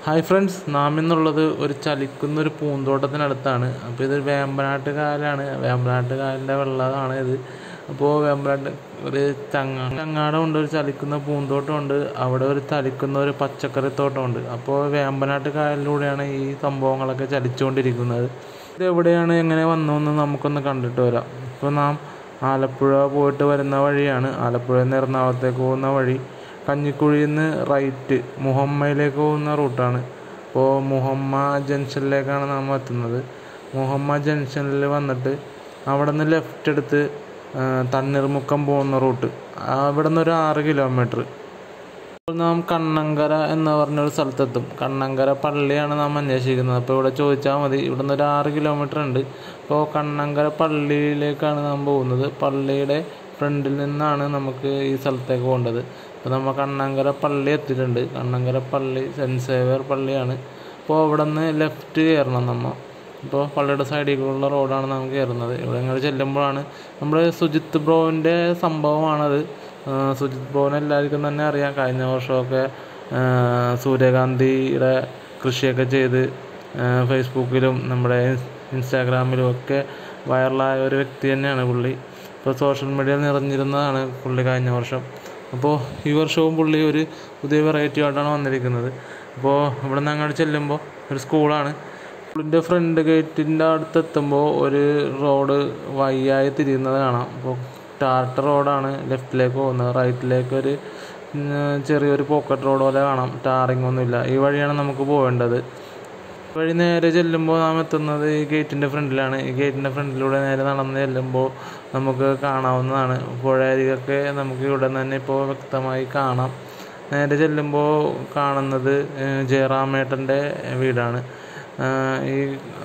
hi friends നാം ഇന്നുള്ളത് ഒരു ചലിക്കുന്ന ഒരു പൂന്തോട്ടത്തിനടുത്താണ് അപ്പോൾ ഇത് വേമ്പനാട്ട് കായലാണ് വേമ്പനാട്ട് കായലിൻ്റെ വെള്ളമാണ് ഇത് അപ്പോൾ വേമ്പനാട്ട് ഒരു ചങ്ങ ചങ്ങാടമുണ്ട് ഒരു ചലിക്കുന്ന പൂന്തോട്ടമുണ്ട് അവിടെ ഒരു ചലിക്കുന്ന ഒരു പച്ചക്കറി തോട്ടമുണ്ട് അപ്പോൾ വേമ്പനാട്ട് കായലിലൂടെയാണ് ഈ സംഭവങ്ങളൊക്കെ ചലിച്ചുകൊണ്ടിരിക്കുന്നത് ഇത് എവിടെയാണ് എങ്ങനെ വന്നതെന്ന് നമുക്കൊന്ന് കണ്ടിട്ട് വരാം ഇപ്പോൾ നാം ആലപ്പുഴ പോയിട്ട് വരുന്ന വഴിയാണ് ആലപ്പുഴയിൽ നിന്ന് എറണാകുളത്തേക്ക് പോകുന്ന വഴി കഞ്ഞിക്കുഴിയിൽ നിന്ന് റൈറ്റ് മുഹമ്മയിലേക്ക് പോകുന്ന റൂട്ടാണ് അപ്പോൾ മുഹമ്മ ജംഗ്ഷനിലേക്കാണ് നാം എത്തുന്നത് മുഹമ്മ ജംഗ്ഷനിൽ വന്നിട്ട് അവിടെ നിന്ന് ലെഫ്റ്റ് എടുത്ത് ആ, തണ്ണീർമുക്കം പോകുന്ന റൂട്ട് അവിടെ നിന്ന് ഒരു ആറ് കിലോമീറ്റർ അപ്പോൾ നാം കണ്ണങ്കര എന്ന് പറഞ്ഞൊരു സ്ഥലത്തെത്തും കണ്ണങ്കര പള്ളിയാണ് നാം അന്വേഷിക്കുന്നത് അപ്പോൾ ഇവിടെ ചോദിച്ചാൽ മതി ഇവിടെ നിന്ന് ഒരു ആറ് കിലോമീറ്റർ ഉണ്ട് അപ്പോൾ കണ്ണങ്കര പള്ളിയിലേക്കാണ് നാം പോകുന്നത് പള്ളിയുടെ ഫ്രണ്ടിൽ നിന്നാണ് നമുക്ക് ഈ സ്ഥലത്തേക്ക് പോകേണ്ടത് അപ്പോൾ നമ്മൾ കണ്ണങ്കര പള്ളി എത്തിയിട്ടുണ്ട് കണ്ണങ്കര പള്ളി സെൻറ്റ് സേവിയർ പള്ളിയാണ് അപ്പോൾ അവിടെ നിന്ന് ലെഫ്റ്റ് കയറണം നമ്മൾ ഇപ്പോൾ പള്ളിയുടെ സൈഡിൽ കൂടെയുള്ള റോഡാണ് നാം കയറുന്നത് ഇവിടെ ഇങ്ങനെ ചെല്ലുമ്പോഴാണ് നമ്മുടെ സുജിത്ത് ബ്രോവിൻ്റെ സംഭവമാണത് ആ, സുജിത് ബ്രോവിനെ എല്ലാവർക്കും തന്നെ അറിയാം കഴിഞ്ഞ വർഷമൊക്കെ ആ, സൂര്യകാന്തിയുടെ കൃഷിയൊക്കെ ചെയ്ത് ആ, ഫേസ്ബുക്കിലും നമ്മുടെ ഇൻസ്റ്റാഗ്രാമിലും ഒക്കെ വൈറലായ ഒരു വ്യക്തി തന്നെയാണ് പുള്ളി ഇപ്പോൾ സോഷ്യൽ മീഡിയയിൽ നിറഞ്ഞിരുന്നതാണ് പുള്ളി കഴിഞ്ഞ വർഷം അപ്പോൾ ഈ വർഷവും പുള്ളി ഒരു പുതിയ വെറൈറ്റി ആയിട്ടാണ് വന്നിരിക്കുന്നത് അപ്പോൾ ഇവിടെ നിന്ന് അങ്ങോട്ട് ചെല്ലുമ്പോൾ ഒരു സ്കൂളാണ് സ്കൂളിൻ്റെ ഫ്രണ്ട് ഗേറ്റിൻ്റെ അടുത്ത് എത്തുമ്പോൾ ഒരു റോഡ് വയ്യായി തിരിയുന്നത് കാണാം അപ്പോൾ ടാർട്ട റോഡാണ് ലെഫ്റ്റിലേക്ക് പോകുന്നത് റൈറ്റിലേക്ക് ഒരു ഉം, ചെറിയൊരു പോക്കറ്റ് റോഡ് പോലെ കാണാം ടാറിങ് ഒന്നുമില്ല ഈ വഴിയാണ് നമുക്ക് പോകേണ്ടത് ഈ വഴി നേരെ ചെല്ലുമ്പോൾ നാം എത്തുന്നത് ഈ ഗേറ്റിൻ്റെ ഫ്രണ്ടിലാണ് ഈ ഗേറ്റിൻ്റെ ഫ്രണ്ടിലൂടെ നേരെ നടന്ന് ചെല്ലുമ്പോൾ നമുക്ക് കാണാവുന്നതാണ് പുഴയരികൊക്കെ നമുക്ക് ഇവിടെ നിന്ന് തന്നെ ഇപ്പോൾ വ്യക്തമായി കാണാം നേരെ ചെല്ലുമ്പോൾ കാണുന്നത് ഏഹ്, ജയറാമേട്ടൻ്റെ വീടാണ് ആഹ് ഈ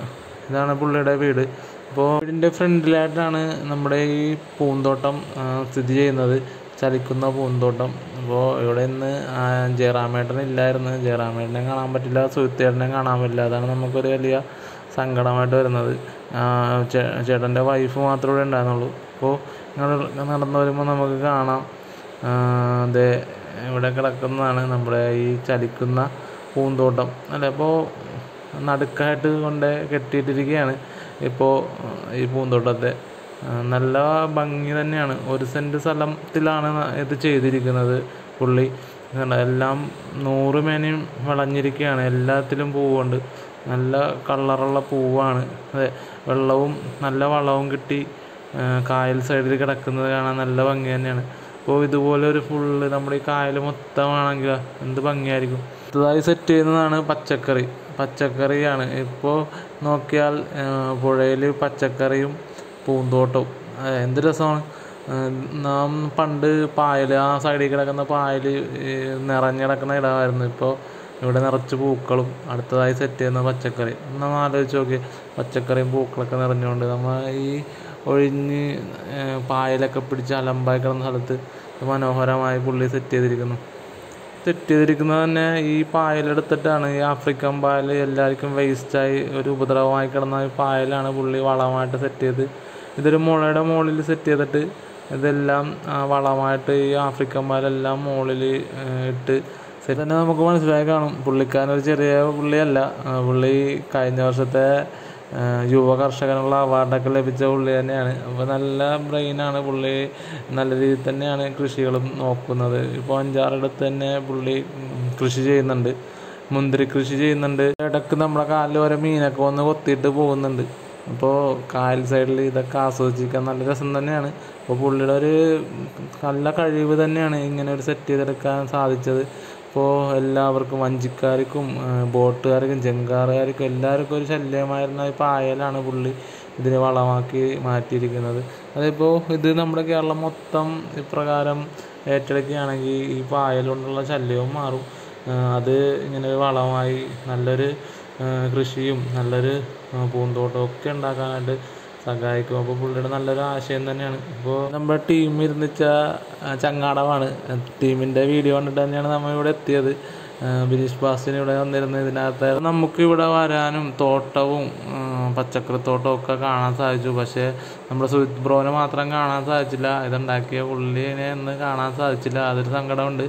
ഇതാണ് പുള്ളിയുടെ വീട് അപ്പോൾ വീടിൻ്റെ ഫ്രണ്ടിലായിട്ടാണ് നമ്മുടെ ഈ പൂന്തോട്ടം ആഹ് സ്ഥിതി ചെയ്യുന്നത് ചലിക്കുന്ന പൂന്തോട്ടം അപ്പോൾ ഇവിടെ ഇന്ന് ജയറാമേട്ടൻ ഇല്ലായിരുന്നു ജയറാമേട്ടനെ കാണാൻ പറ്റില്ല സുഹൃത്തേട്ടനെ കാണാൻ പറ്റില്ല അതാണ് നമുക്കൊരു വലിയ സങ്കടമായിട്ട് വരുന്നത് ആഹ് ചേ ചേട്ടൻ്റെ വൈഫ് മാത്രമേ ഇവിടെ ഉണ്ടായിരുന്നുള്ളൂ അപ്പോൾ ഞങ്ങൾ നടന്നു വരുമ്പോൾ നമുക്ക് കാണാം ആഹ് ദേ ഇവിടെ കിടക്കുന്നതാണ് നമ്മുടെ ഈ ചലിക്കുന്ന പൂന്തോട്ടം അല്ലേ അപ്പോൾ നടുക്കായിട്ട് കൊണ്ട് കെട്ടിയിട്ടിരിക്കുകയാണ് ഇപ്പോൾ ഈ പൂന്തോട്ടത്തെ ആ, നല്ല ഭംഗി തന്നെയാണ് ഒരു സെൻറ്റ് സ്ഥലത്തിലാണ് ന- ഇത് ചെയ്തിരിക്കുന്നത് പുള്ളി കണ്ടോ, എല്ലാം നൂറ് മേനയും വിളഞ്ഞിരിക്കുകയാണ് എല്ലാത്തിലും പൂവുണ്ട് നല്ല കളറുള്ള പൂവാണ് അതെ വെള്ളവും നല്ല വളവും കിട്ടി ആ, കായൽ സൈഡിൽ കിടക്കുന്നത് കാണാൻ നല്ല ഭംഗി തന്നെയാണ് അപ്പോൾ ഇതുപോലെ ഒരു ഫുള്ള് നമ്മുടെ ഈ കായൽ മൊത്തമാണെങ്കിൽ എന്ത് ഭംഗിയായിരിക്കും അടുത്തതായി സെറ്റ് ചെയ്യുന്നതാണ് പച്ചക്കറി പച്ചക്കറിയാണ് ഇപ്പോൾ നോക്കിയാൽ പുഴയിൽ പച്ചക്കറിയും പൂന്തോട്ടവും അതെ, എന്ത് രസമാണ് ആ, നാം പണ്ട് പായൽ ആ സൈഡിൽ കിടക്കുന്ന പായൽ നിറഞ്ഞു കിടക്കുന്ന ഇടമായിരുന്നു ഇപ്പോൾ ഇവിടെ നിറച്ച് പൂക്കളും അടുത്തതായി സെറ്റ് ചെയ്യുന്ന പച്ചക്കറി നമ്മൾ ആലോചിച്ച് നോക്കി പച്ചക്കറിയും പൂക്കളൊക്കെ നിറഞ്ഞുകൊണ്ട് നമ്മൾ ഈ ഒഴിഞ്ഞ് ഏ, പായലൊക്കെ പിടിച്ച് അലമ്പായി കിടന്ന സ്ഥലത്ത് മനോഹരമായി പുള്ളി സെറ്റ് ചെയ്തിരിക്കുന്നു സെറ്റ് ചെയ്തിരിക്കുന്നത് തന്നെ ഈ പായലെടുത്തിട്ടാണ് ഈ ആഫ്രിക്കൻ പായൽ എല്ലാവർക്കും വേസ്റ്റായി ഒരു ഉപദ്രവമായി കിടന്ന ഈ പായലാണ് പുള്ളി വളമായിട്ട് സെറ്റ് ചെയ്ത് ഇതൊരു മുളയുടെ മുകളിൽ സെറ്റ് ചെയ്തിട്ട് ഇതെല്ലാം ആ, വളമായിട്ട് ഈ ആഫ്രിക്കൻ പായലെല്ലാം മുകളിൽ ഇട്ട് സെറ്റ് തന്നെ നമുക്ക് മനസ്സിലായി കാണും പുള്ളിക്കാരൻ ഒരു ചെറിയ പുള്ളിയല്ല ആ, പുള്ളി കഴിഞ്ഞ വർഷത്തെ ആ, യുവ കർഷകനുള്ള അവാർഡൊക്കെ ലഭിച്ച പുള്ളി തന്നെയാണ് അപ്പോൾ നല്ല ബ്രെയിനാണ് പുള്ളി നല്ല രീതിയിൽ തന്നെയാണ് കൃഷികളും നോക്കുന്നത് ഇപ്പോൾ അഞ്ചാറിടത്ത് തന്നെ പുള്ളി ഉം, കൃഷി ചെയ്യുന്നുണ്ട് മുന്തിരി കൃഷി ചെയ്യുന്നുണ്ട് ഇടയ്ക്ക് നമ്മുടെ കാലിൽ ഓരോ മീനൊക്കെ വന്ന് കൊത്തിയിട്ട് പോകുന്നുണ്ട് അപ്പോൾ കായൽ സൈഡിൽ ഇതൊക്കെ ആസ്വദിച്ചിരിക്കാൻ നല്ല രസം തന്നെയാണ് അപ്പോൾ പുള്ളിയുടെ ഒരു നല്ല കഴിവ് തന്നെയാണ് ഇങ്ങനെ ഒരു സെറ്റ് ചെയ്തെടുക്കാൻ സാധിച്ചത് ഇപ്പോൾ എല്ലാവർക്കും വഞ്ചിക്കാർക്കും ആ, ബോട്ടുകാർക്കും ജങ്കാറുകാർക്കും എല്ലാവർക്കും ഒരു ശല്യമായിരുന്ന ഈ പായലാണ് പുള്ളി ഇതിനെ വളമാക്കി മാറ്റിയിരിക്കുന്നത് അതിപ്പോൾ ഇത് നമ്മുടെ കേരളം മൊത്തം ഇപ്രകാരം ഏറ്റെടുക്കുകയാണെങ്കിൽ ഈ പായൽ കൊണ്ടുള്ള ശല്യവും മാറും ആ, അത് ഇങ്ങനെ ഒരു വളമായി നല്ലൊരു ആ, കൃഷിയും നല്ലൊരു ആ, പൂന്തോട്ടവും ഒക്കെ ഉണ്ടാക്കാനായിട്ട് സഹായിക്കും അപ്പോൾ പുള്ളിയുടെ നല്ലൊരു ആശയം തന്നെയാണ് ഇപ്പോൾ നമ്മുടെ ടീം ഇരുന്നിച്ച ആ, ചങ്ങാടമാണ് ടീമിൻ്റെ വീഡിയോ കണ്ടിട്ട് തന്നെയാണ് നമ്മൾ ഇവിടെ എത്തിയത് ആ, ബിനീഷ് ബാസിന് ഇവിടെ വന്നിരുന്നു ഇതിനകത്ത് നമുക്ക് ഇവിടെ വരാനും തോട്ടവും ആ, പച്ചക്കറിത്തോട്ടവും ഒക്കെ കാണാൻ സാധിച്ചു പക്ഷേ നമ്മുടെ സുജിത് ബ്രോനെ മാത്രം കാണാൻ സാധിച്ചില്ല ഇതുണ്ടാക്കിയ പുള്ളിനെ ഒന്ന് കാണാൻ സാധിച്ചില്ല അതൊരു സങ്കടമുണ്ട്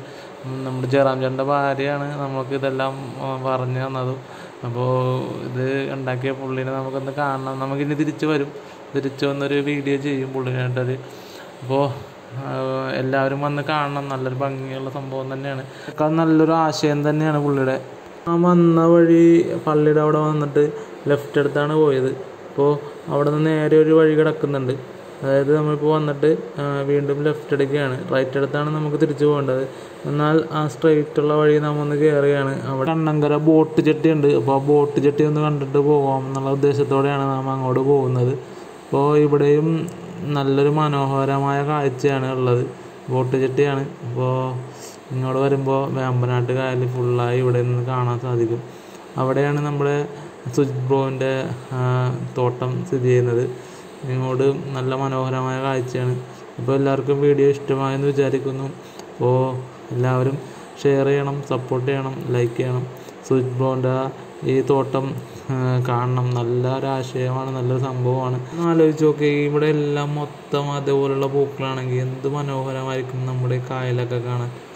ഉം, നമ്മുടെ ജയറാം ചേട്ടൻ്റെ ഭാര്യയാണ് നമുക്ക് ഇതെല്ലാം ആ, പറഞ്ഞു തന്നതും അപ്പോൾ ഇത് ഉണ്ടാക്കിയ പുള്ളിനെ നമുക്കൊന്ന് കാണണം നമുക്കിനി തിരിച്ച് വരും തിരിച്ച് വന്നൊരു വീഡിയോ ചെയ്യും പുള്ളിനായിട്ടൊരു അപ്പോൾ എല്ലാവരും വന്ന് കാണണം നല്ലൊരു ഭംഗിയുള്ള സംഭവം തന്നെയാണ് ഒക്കെ നല്ലൊരു ആശയം തന്നെയാണ് പുള്ളിയുടെ ആ വന്ന വഴി പള്ളിയുടെ അവിടെ വന്നിട്ട് ലെഫ്റ്റ് എടുത്താണ് പോയത് അപ്പോൾ അവിടെ നിന്ന് നേരെ ഒരു വഴി കിടക്കുന്നുണ്ട് അതായത് നമ്മളിപ്പോൾ വന്നിട്ട് ആ, വീണ്ടും ലെഫ്റ്റ് എടുക്കുകയാണ് റൈറ്റ് എടുത്താണ് നമുക്ക് തിരിച്ചു പോകേണ്ടത് എന്നാൽ ആ സ്ട്രെയിറ്റ് ഉള്ള വഴി നമ്മ ഒന്ന് കയറുകയാണ് അവിടെ കണ്ണങ്കര ബോട്ട് ചെട്ടി ഉണ്ട് അപ്പോൾ ആ ബോട്ട് ചെട്ടി ഒന്ന് കണ്ടിട്ട് പോകാം എന്നുള്ള ഉദ്ദേശത്തോടെയാണ് നാം അങ്ങോട്ട് പോകുന്നത് അപ്പോൾ ഇവിടെയും നല്ലൊരു മനോഹരമായ കാഴ്ചയാണ് ഉള്ളത് ബോട്ട് ചെട്ടിയാണ് അപ്പോൾ ഇങ്ങോട്ട് വരുമ്പോൾ വേമ്പനാട്ട് കായൽ ഫുള്ളായി ഇവിടെ നിന്ന് കാണാൻ സാധിക്കും അവിടെയാണ് നമ്മുടെ സുജിത് ബ്രോവിൻ്റെ തോട്ടം സ്ഥിതി ചെയ്യുന്നത് ഇങ്ങോട്ട് നല്ല മനോഹരമായ കാഴ്ചയാണ് അപ്പോൾ എല്ലാവർക്കും വീഡിയോ ഇഷ്ടമായെന്ന് വിചാരിക്കുന്നു അപ്പോൾ എല്ലാവരും ഷെയർ ചെയ്യണം സപ്പോർട്ട് ചെയ്യണം ലൈക്ക് ചെയ്യണം സുജിത് ബ്രോൻ്റെ ഈ തോട്ടം ആ, കാണണം നല്ല ഒരു ആശയമാണ് നല്ലൊരു സംഭവമാണ് ഒന്ന് ആലോചിച്ച് നോക്കി ഇവിടെ എല്ലാം മൊത്തം അതേപോലുള്ള പൂക്കളാണെങ്കിൽ എന്ത് മനോഹരമായിരിക്കും നമ്മുടെ കായലൊക്കെ കാണാൻ